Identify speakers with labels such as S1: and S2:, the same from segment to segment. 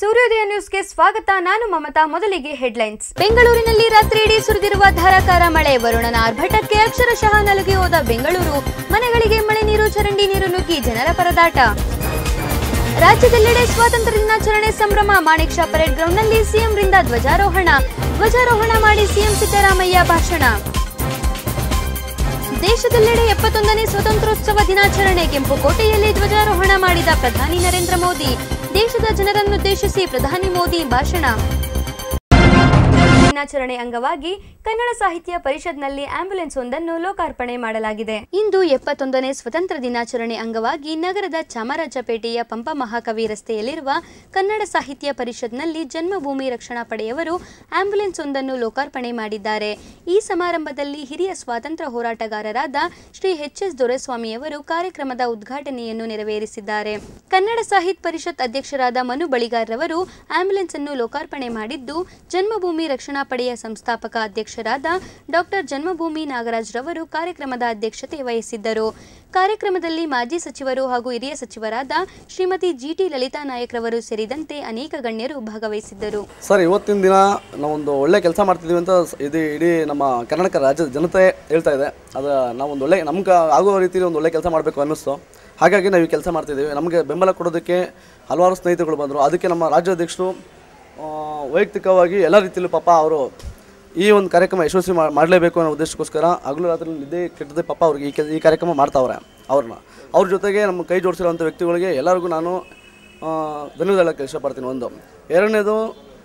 S1: ಸೂರ್ಯೋದಯ ನ್ಯೂಸ್ಗೆ ಸ್ವಾಗತ ನಾನು ಮಮತಾ ಮೊದಲಿಗೆ ಹೆಡ್ಲೈನ್ಸ್ ಬೆಂಗಳೂರಿನಲ್ಲಿ ರಾತ್ರಿ ಇಡೀ ಸುರಿದಿರುವ ಧಾರಾಕಾರ ಮಳೆ ವರುಣನ ಆರ್ಭಟಕ್ಕೆ ಅಕ್ಷರಶಃ ನಲುಗಿ ಹೋದ ಬೆಂಗಳೂರು ಮನೆಗಳಿಗೆ ಮಳೆ ನೀರು ಚರಂಡಿ ನೀರು ನುಗ್ಗಿ ಜನರ ಪರದಾಟ ರಾಜ್ಯದೆಲ್ಲೆಡೆ ಸ್ವಾತಂತ್ರ್ಯ ದಿನಾಚರಣೆ ಸಂಭ್ರಮ ಮಾಣಿಕ್ ಶಾ ಪರೇಡ್ ಗ್ರೌಂಡ್ನಲ್ಲಿ ಸಿಎಂರಿಂದ ಧ್ವಜಾರೋಹಣ ಧ್ವಜಾರೋಹಣ ಮಾಡಿ ಸಿಎಂ ಸಿದ್ದರಾಮಯ್ಯ ಭಾಷಣ ದೇಶದೆಲ್ಲೆಡೆ ಎಪ್ಪತ್ತೊಂದನೇ ಸ್ವತಂತ್ರೋತ್ಸವ ದಿನಾಚರಣೆ ಕೆಂಪುಕೋಟೆಯಲ್ಲಿ ಧ್ವಜಾರೋಹಣ ಮಾಡಿದ ಪ್ರಧಾನಿ ನರೇಂದ್ರ ಮೋದಿ ದೇಶದ ಜನರನ್ನುದ್ದೇಶಿಸಿ ಪ್ರಧಾನಿ ಮೋದಿ ಭಾಷಣ ದಿನಾಚರಣೆ ಅಂಗವಾಗಿ ಕನ್ನಡ ಸಾಹಿತ್ಯ ಪರಿಷತ್ನಲ್ಲಿ ಆಂಬ್ಯುಲೆನ್ಸ್ ಒಂದನ್ನು ಲೋಕಾರ್ಪಣೆ ಮಾಡಲಾಗಿದೆ ಇಂದು ಎಪ್ಪತ್ತೊಂದನೇ ಸ್ವತಂತ್ರ ದಿನಾಚರಣೆ ಅಂಗವಾಗಿ ನಗರದ ಚಾಮರಾಜಪೇಟೆಯ ಪಂಪ ಮಹಾಕವಿ ರಸ್ತೆಯಲ್ಲಿರುವ ಕನ್ನಡ ಸಾಹಿತ್ಯ ಪರಿಷತ್ನಲ್ಲಿ ಜನ್ಮಭೂಮಿ ರಕ್ಷಣಾ ಪಡೆಯವರು ಆಂಬ್ಯುಲೆನ್ಸ್ ಒಂದನ್ನು ಲೋಕಾರ್ಪಣೆ ಮಾಡಿದ್ದಾರೆ ಈ ಸಮಾರಂಭದಲ್ಲಿ ಹಿರಿಯ ಸ್ವಾತಂತ್ರ್ಯ ಹೋರಾಟಗಾರರಾದ ಶ್ರೀ ಎಚ್ ಎಸ್ ದೊರೆಸ್ವಾಮಿಯವರು ಕಾರ್ಯಕ್ರಮದ ಉದ್ಘಾಟನೆಯನ್ನು ನೆರವೇರಿಸಿದ್ದಾರೆ ಕನ್ನಡ ಸಾಹಿತ್ಯ ಪರಿಷತ್ ಅಧ್ಯಕ್ಷರಾದ ಮನು ಬಳಿಗಾರ್ರವರು ಆಂಬ್ಯುಲೆನ್ಸ್ ಅನ್ನು ಲೋಕಾರ್ಪಣೆ ಮಾಡಿದ್ದು ಜನ್ಮಭೂಮಿ ರಕ್ಷಣಾ ಪಡೆಯ ಸಂಸ್ಥಾಪಕ ಅಧ್ಯಕ್ಷರಾದ ಡಾಕ್ಟರ್ ಜನ್ಮಭೂಮಿ ನಾಗರಾಜ್ ರವರು ಕಾರ್ಯಕ್ರಮದ ಅಧ್ಯಕ್ಷತೆ ವಹಿಸಿದ್ದರು ಕಾರ್ಯಕ್ರಮದಲ್ಲಿ ಮಾಜಿ ಸಚಿವರು ಹಾಗೂ ಹಿರಿಯ ಸಚಿವರಾದ ಶ್ರೀಮತಿ ಜಿಟಿ ಲಲಿತಾ ನಾಯಕ್ ರವರು ಸೇರಿದಂತೆ ಅನೇಕ ಗಣ್ಯರು ಭಾಗವಹಿಸಿದ್ದರು
S2: ಸರ್ ಇವತ್ತಿನ ದಿನ ನಾವೊಂದು ಒಳ್ಳೆ ಕೆಲಸ ಮಾಡ್ತಿದ್ದೀವಿ ಅಂತ ಸ್- ಇದು ಇಡೀ ನಮ್ಮ ಕರ್ನಾಟಕ ರಾಜ್ಯದ ಜನತೆ ಹೇಳ್ತಾ ಇದೆ ಅದು ನಾವೊಂದು ಒಳ್ಳೆ ನಮ್ಗೆ ಆಗುವ ರೀತಿಯಲ್ಲಿ ಒಂದು ಒಳ್ಳೆ ಕೆಲಸ ಮಾಡಬೇಕು ಅನ್ನಿಸ್ತು ಹಾಗಾಗಿ ನಾವು ಈ ಕೆಲಸ ಮಾಡ್ತಿದ್ದೀವಿ ನಮಗೆ ಬೆಂಬಲ ಕೊಡೋದಕ್ಕೆ ಹಲವಾರು ಸ್ನೇಹಿತರುಗಳು ಬಂದರು ಅದಕ್ಕೆ ನಮ್ಮ ರಾಜ್ಯಾಧ್ಯಕ್ಷರು ಆ, ವೈಯಕ್ತಿಕವಾಗಿ ಎಲ್ಲ ರೀತಿಯಲ್ಲೂ ಪಾಪ ಅವರು ಈ ಒಂದು ಕಾರ್ಯಕ್ರಮ ಯಶಸ್ವಿ ಮಾ- ಮಾಡಲೇಬೇಕು ಅನ್ನೋ ಉದ್ದೇಶಕ್ಕೋಸ್ಕರ ಹಗಲು ರಾತ್ರಿ ನಿದ್ದೆ ಕೆಟ್ಟದೆ ಪಾಪ ಅವ್ರಿಗೆ ಈ ಕೆಲ್ ಈ ಕಾರ್ಯಕ್ರಮ ಮಾಡ್ತಾವ್ರೆ ಅವ್ರನ್ನ ಅವ್ರ ಜೊತೆಗೆ ನಮ್ಮ ಕೈ ಜೋಡಿಸಿರೋಂಥ ವ್ಯಕ್ತಿಗಳಿಗೆ ಎಲ್ಲರಿಗೂ ನಾನು ಆ, ಧನ್ಯವಾದ ಹೇಳೋಕ್ಕೆ ಇಷ್ಟಪಡ್ತೀನಿ ಒಂದು ಎರಡನೇದು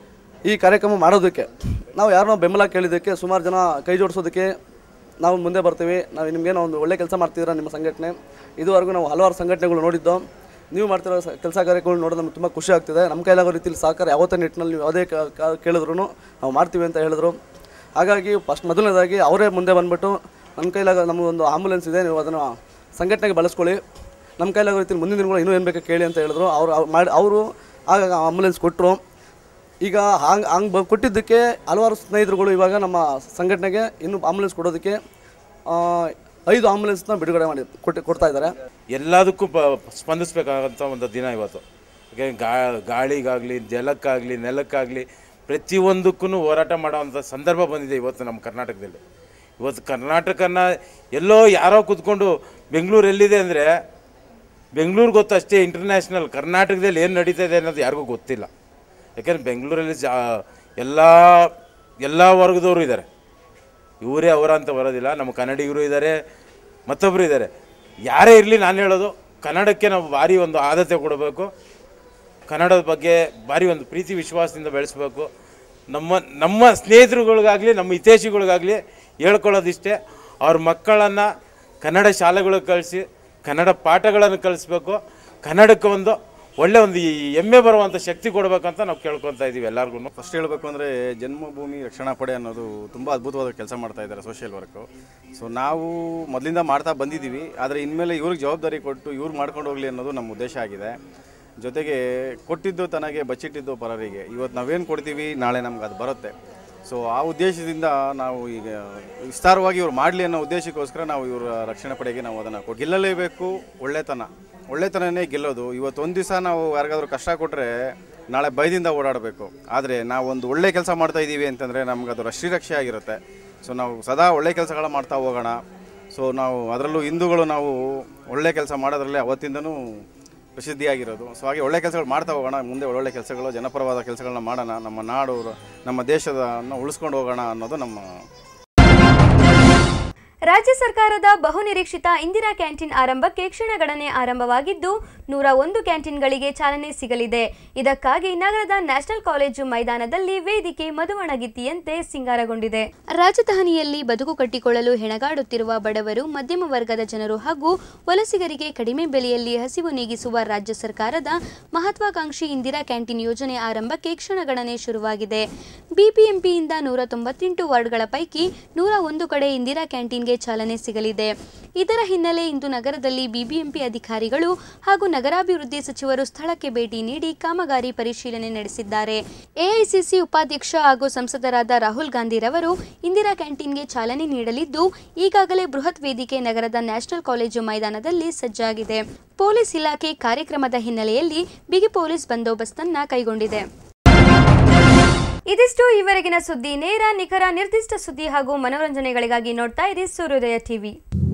S2: ಈ ಕಾರ್ಯಕ್ರಮ ಮಾಡೋದಕ್ಕೆ ನಾವು ಯಾರನ್ನೋ ಬೆಂಬಲ ಕೇಳಿದ್ದಕ್ಕೆ ಸುಮಾರು ಜನ ಕೈ ಜೋಡಿಸೋದಕ್ಕೆ ನಾವು ಮುಂದೆ ಬರ್ತೀವಿ ನಾವು ನಿಮಗೇನೋ ಒಂದು ಒಳ್ಳೆ ಕೆಲಸ ಮಾಡ್ತಿದ್ದೀರಾ ನಿಮ್ಮ ಸಂಘಟನೆ ಇದುವರೆಗೂ ನಾವು ಹಲವಾರು ಸಂಘಟನೆಗಳು ನೋಡಿದ್ದು ನೀವು ಮಾಡ್ತಿರೋ ಕೆಲಸ ಕಾರ್ಯಗಳು ನೋಡೋದು ನಮ್ಗೆ ತುಂಬ ಖುಷಿ ಆಗ್ತಿದೆ ನಮ್ಮ ಕೈಲಾಗೋ ರೀತಿಯಲ್ಲಿ ಸಹಕಾರ ಯಾವತ್ತೇ ನಿಟ್ಟಿನಲ್ಲಿ ನೀವು ಯಾವುದೇ ಕ- ಕ- ಕೇಳಿದ್ರು ನಾವು ಮಾಡ್ತೀವಿ ಅಂತ ಹೇಳಿದ್ರು ಹಾಗಾಗಿ ಫಸ್ಟ್ ಮೊದಲನೇದಾಗಿ ಅವರೇ ಮುಂದೆ ಬಂದ್ಬಿಟ್ಟು ನಮ್ಮ ಕೈಲಾಗ ನಮಗೊಂದು ಆಂಬುಲೆನ್ಸ್ ಇದೆ ನೀವು ಅದನ್ನು ಸಂಘಟನೆಗೆ ಬಳಸ್ಕೊಳ್ಳಿ ನಮ್ಮ ಕೈಲಾಗೋ ರೀತಿಯಲ್ಲಿ ಮುಂದಿನ ದಿನಗಳು ಇನ್ನೂ ಏನು ಬೇಕು ಕೇಳಿ ಅಂತ ಹೇಳಿದ್ರು ಅವರು ಅವ್ರು ಮಾಡಿ ಅವರು ಆಗ ಆಂಬುಲೆನ್ಸ್ ಕೊಟ್ಟರು ಈಗ ಹಂಗೆ ಹಂಗೆ ಬ ಕೊಟ್ಟಿದ್ದಕ್ಕೆ ಹಲವಾರು ಸ್ನೇಹಿತರುಗಳು ಇವಾಗ ನಮ್ಮ ಸಂಘಟನೆಗೆ ಇನ್ನು ಆಂಬುಲೆನ್ಸ್ ಕೊಡೋದಕ್ಕೆ ಆ, ಐದು ಆಂಬುಲೆನ್ಸ್ನ ಬಿಡುಗಡೆ ಮಾಡಿ ಕೊಟ್ಟು ಕೊಡ್ತಾ ಇದ್ದಾರೆ
S3: ಎಲ್ಲದಕ್ಕೂ ಪ ಸ್ಪಂದಿಸ್ಬೇಕಾಗಂಥ ಒಂದು ದಿನ ಇವತ್ತು ಯಾಕೆ ಗಾ ಗಾಳಿಗಾಗಲಿ ಜಲಕ್ಕಾಗಲಿ ನೆಲಕ್ಕಾಗಲಿ ಪ್ರತಿಯೊಂದಕ್ಕೂ ಹೋರಾಟ ಮಾಡೋವಂಥ ಸಂದರ್ಭ ಬಂದಿದೆ ಇವತ್ತು ನಮ್ಮ ಕರ್ನಾಟಕದಲ್ಲಿ ಇವತ್ತು ಕರ್ನಾಟಕನ ಎಲ್ಲೋ ಯಾರೋ ಕೂತ್ಕೊಂಡು ಬೆಂಗಳೂರು ಎಲ್ಲಿದೆ ಅಂದರೆ ಬೆಂಗಳೂರು ಗೊತ್ತು ಅಷ್ಟೇ ಇಂಟರ್ನ್ಯಾಷನಲ್ ಕರ್ನಾಟಕದಲ್ಲಿ ಏನು ನಡೀತಾ ಇದೆ ಅನ್ನೋದು ಯಾರಿಗೂ ಗೊತ್ತಿಲ್ಲ ಯಾಕೆಂದ್ರೆ ಬೆಂಗಳೂರಲ್ಲಿ ಜಾ ಎಲ್ಲ ಎಲ್ಲ ವರ್ಗದವರು ಇದ್ದಾರೆ ಇವರೇ ಅವರ ಅಂತ ಬರೋದಿಲ್ಲ ನಮ್ಮ ಕನ್ನಡಿಗರು ಇದ್ದಾರೆ ಮತ್ತೊಬ್ಬರು ಇದ್ದಾರೆ ಯಾರೇ ಇರಲಿ ನಾನು ಹೇಳೋದು ಕನ್ನಡಕ್ಕೆ ನಾವು ಭಾರಿ ಒಂದು ಆದ್ಯತೆ ಕೊಡಬೇಕು ಕನ್ನಡದ ಬಗ್ಗೆ ಭಾರಿ ಒಂದು ಪ್ರೀತಿ ವಿಶ್ವಾಸದಿಂದ ಬೆಳೆಸಬೇಕು ನಮ್ಮ ನಮ್ಮ ಸ್ನೇಹಿತರುಗಳಿಗಾಗಲಿ ನಮ್ಮ ಹಿತೈಷಿಗಳಿಗಾಗಲಿ ಹೇಳ್ಕೊಳ್ಳೋದಿಷ್ಟೇ ಅವ್ರ ಮಕ್ಕಳನ್ನು ಕನ್ನಡ ಶಾಲೆಗಳಿಗೆ ಕಳಿಸಿ ಕನ್ನಡ ಪಾಠಗಳನ್ನು ಕಲಿಸ್ಬೇಕು ಕನ್ನಡಕ್ಕೆ ಒಂದು ಒಳ್ಳೆ ಒಂದು ಈ ಹೆಮ್ಮೆ ಬರುವಂಥ ಶಕ್ತಿ ಕೊಡಬೇಕಂತ ನಾವು ಕೇಳ್ಕೊತಾ ಇದ್ದೀವಿ ಎಲ್ಲರಿಗೂ
S4: ಫಸ್ಟ್ ಹೇಳಬೇಕು ಅಂದರೆ ಜನ್ಮಭೂಮಿ ರಕ್ಷಣಾ ಪಡೆ ಅನ್ನೋದು ತುಂಬ ಅದ್ಭುತವಾದ ಕೆಲಸ ಮಾಡ್ತಾ ಇದ್ದಾರೆ ಸೋಷಿಯಲ್ ವರ್ಕು ಸೊ ನಾವು ಮೊದಲಿಂದ ಮಾಡ್ತಾ ಬಂದಿದ್ದೀವಿ ಆದರೆ ಇನ್ಮೇಲೆ ಇವ್ರಿಗೆ ಜವಾಬ್ದಾರಿ ಕೊಟ್ಟು ಇವ್ರು ಮಾಡ್ಕೊಂಡು ಹೋಗಲಿ ಅನ್ನೋದು ನಮ್ಮ ಉದ್ದೇಶ ಆಗಿದೆ ಜೊತೆಗೆ ಕೊಟ್ಟಿದ್ದು ತನಗೆ ಬಚ್ಚಿಟ್ಟಿದ್ದು ಪರರಿಗೆ ಇವತ್ತು ನಾವೇನು ಕೊಡ್ತೀವಿ ನಾಳೆ ನಮ್ಗೆ ಅದು ಬರುತ್ತೆ ಸೊ ಆ ಉದ್ದೇಶದಿಂದ ನಾವು ಈಗ ವಿಸ್ತಾರವಾಗಿ ಇವ್ರು ಮಾಡಲಿ ಅನ್ನೋ ಉದ್ದೇಶಕ್ಕೋಸ್ಕರ ನಾವು ಇವರ ರಕ್ಷಣಾ ಪಡೆಗೆ ನಾವು ಅದನ್ನು ಕೊಟ್ಟು ಗೆಲ್ಲಲೇಬೇಕು ಒಳ್ಳೆತನ ಒಳ್ಳೆತನನೇ ಗೆಲ್ಲೋದು ಇವತ್ತು ಒಂದು ದಿವಸ ನಾವು ಯಾರಿಗಾದ್ರೂ ಕಷ್ಟ ಕೊಟ್ಟರೆ ನಾಳೆ ಭಯದಿಂದ ಓಡಾಡಬೇಕು ಆದರೆ ನಾವು ಒಂದು ಒಳ್ಳೆ ಕೆಲಸ ಮಾಡ್ತಾ ಇದ್ದೀವಿ ಅಂತಂದರೆ ನಮ್ಗೆ ಅದು ಶ್ರೀರಕ್ಷೆ ಆಗಿರುತ್ತೆ ಸೊ ನಾವು ಸದಾ ಒಳ್ಳೆ ಕೆಲಸಗಳ ಮಾಡ್ತಾ ಹೋಗೋಣ ಸೊ ನಾವು ಅದರಲ್ಲೂ ಹಿಂದೂಗಳು ನಾವು ಒಳ್ಳೆ ಕೆಲಸ ಮಾಡೋದ್ರಲ್ಲೇ ಅವತ್ತಿಂದನೂ ಪ್ರಸಿದ್ಧಿಯಾಗಿರೋದು ಸೊ ಹಾಗೆ ಒಳ್ಳೆ ಕೆಲಸಗಳು ಮಾಡ್ತಾ ಹೋಗೋಣ ಮುಂದೆ ಒಳ್ಳೊಳ್ಳೆ ಕೆಲಸಗಳು ಜನಪರವಾದ ಕೆಲಸಗಳನ್ನ ಮಾಡೋಣ ನಮ್ಮ ನಾಡು ನಮ್ಮ ದೇಶದನ್ನು ಉಳಿಸ್ಕೊಂಡು ಹೋಗೋಣ ಅನ್ನೋದು ನಮ್ಮ
S1: ರಾಜ್ಯ ಸರ್ಕಾರದ ಬಹುನಿರೀಕ್ಷಿತ ಇಂದಿರಾ ಕ್ಯಾಂಟೀನ್ ಆರಂಭಕ್ಕೆ ಕ್ಷಣಗಣನೆ ಆರಂಭವಾಗಿದ್ದು ನೂರ ಒಂದು ಕ್ಯಾಂಟೀನ್ಗಳಿಗೆ ಚಾಲನೆ ಸಿಗಲಿದೆ ಇದಕ್ಕಾಗಿ ನಗರದ ನ್ಯಾಷನಲ್ ಕಾಲೇಜು ಮೈದಾನದಲ್ಲಿ ವೇದಿಕೆ ಮಧುವಣಗಿತ್ತಿಯಂತೆ ಸಿಂಗಾರಗೊಂಡಿದೆ ರಾಜಧಾನಿಯಲ್ಲಿ ಬದುಕು ಕಟ್ಟಿಕೊಳ್ಳಲು ಹೆಣಗಾಡುತ್ತಿರುವ ಬಡವರು ಮಧ್ಯಮ ವರ್ಗದ ಜನರು ಹಾಗೂ ವಲಸಿಗರಿಗೆ ಕಡಿಮೆ ಬೆಲೆಯಲ್ಲಿ ಹಸಿವು ನೀಗಿಸುವ ರಾಜ್ಯ ಸರ್ಕಾರದ ಮಹತ್ವಾಕಾಂಕ್ಷಿ ಇಂದಿರಾ ಕ್ಯಾಂಟೀನ್ ಯೋಜನೆ ಆರಂಭಕ್ಕೆ ಕ್ಷಣಗಣನೆ ಶುರುವಾಗಿದೆ ಬಿಬಿಎಂಪಿಯಿಂದ ನೂರ ತೊಂಬತ್ತೆಂಟು ವಾರ್ಡ್ಗಳ ಪೈಕಿ ನೂರ ಒಂದು ಕಡೆ ಇಂದಿರಾ ಕ್ಯಾಂಟೀನ್ ಕ್ಯಾಂಟೀನ್ಗೆ ಚಾಲನೆ ಸಿಗಲಿದೆ ಇದರ ಹಿನ್ನೆಲೆ ಇಂದು ನಗರದಲ್ಲಿ ಬಿಬಿಎಂಪಿ ಅಧಿಕಾರಿಗಳು ಹಾಗೂ ನಗರಾಭಿವೃದ್ಧಿ ಸಚಿವರು ಸ್ಥಳಕ್ಕೆ ಭೇಟಿ ನೀಡಿ ಕಾಮಗಾರಿ ಪರಿಶೀಲನೆ ನಡೆಸಿದ್ದಾರೆ ಎಐಸಿಸಿ ಉಪಾಧ್ಯಕ್ಷ ಹಾಗೂ ಸಂಸದರಾದ ರಾಹುಲ್ ಗಾಂಧಿರವರು ಇಂದಿರಾ ಕ್ಯಾಂಟೀನ್ಗೆ ಚಾಲನೆ ನೀಡಲಿದ್ದು ಈಗಾಗಲೇ ಬೃಹತ್ ವೇದಿಕೆ ನಗರದ ನ್ಯಾಷನಲ್ ಕಾಲೇಜು ಮೈದಾನದಲ್ಲಿ ಸಜ್ಜಾಗಿದೆ ಪೊಲೀಸ್ ಇಲಾಖೆ ಕಾರ್ಯಕ್ರಮದ ಹಿನ್ನೆಲೆಯಲ್ಲಿ ಬಿಗಿ ಪೊಲೀಸ್ ಬಂದೋಬಸ್ತನ್ನ ಕೈಗೊಂಡಿದೆ ಇದಿಷ್ಟು ಈವರೆಗಿನ ಸುದ್ದಿ ನೇರ ನಿಖರ ನಿರ್ದಿಷ್ಟ ಸುದ್ದಿ ಹಾಗೂ ಮನೋರಂಜನೆಗಳಿಗಾಗಿ ನೋಡ್ತಾ ಇರಿ ಸೂರ್ಯೋದಯ ಟಿವಿ